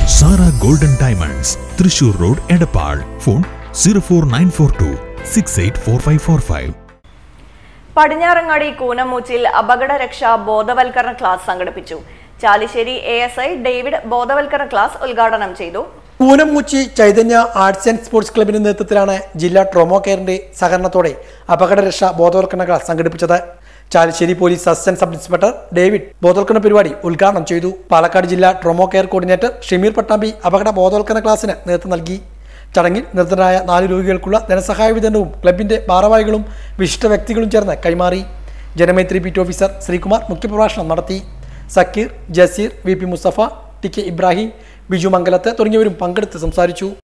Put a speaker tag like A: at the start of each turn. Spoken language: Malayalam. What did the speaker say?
A: Sara golden diamonds Thrissur road Edappal phone zero four nine four two six eight four five four five
B: Padinjarangadi കൂനമൂച്ചിൽ അപകടരക്ഷാ ബോധവൽക്കരണ ക്ലാസ് സംഘടിപ്പിച്ചു Chalissery A S I David ബോധവൽക്കരണ ക്ലാസ് ഉദ്ഘാടനം ചെയ്തു
C: Koonammoochi Chaitanya arts and sports ക്ലബിന്റെ നേതൃത്വത്തിലാണ് ജില്ലാ ട്രോമോ കെയറിന്റെ സഹകരണത്തോടെ അപകടരക്ഷാ ബോധവൽക്കരണ ക്ലാസ് സംഘടിപ്പിച്ചത് Chalissery police assistant sub inspector David ബോധവൽക്കരണ പരിപാടി ഉദ്ഘാടനം ചെയ്തു പാലക്കാട് ജില്ലാ trauma care coordinator Shameer Pattambi അപകട ബോധവൽക്കരണ ക്ലാസ്സിന് നേതൃത്വം നൽകി ചടങ്ങിൽ നിർദ്ധരായ നാല് രോഗികൾക്കുള്ള ധനസഹായ വിതരണവും ക്ലബിന്റെ ഭാരവാഹികളും വിശിഷ്ട വ്യക്തികളും ചേർന്ന് കൈമാറി ജനമൈത്രി ബീറ്റ് ഓഫീസർ ശ്രീകുമാർ മുഖ്യപ്രഭാഷണം നടത്തി Sakkeer Jaseer V P Musthafa T K Ibrahim Biju Mangalath തുടങ്ങിയവരും പങ്കെടുത്ത് സംസാരിച്ചു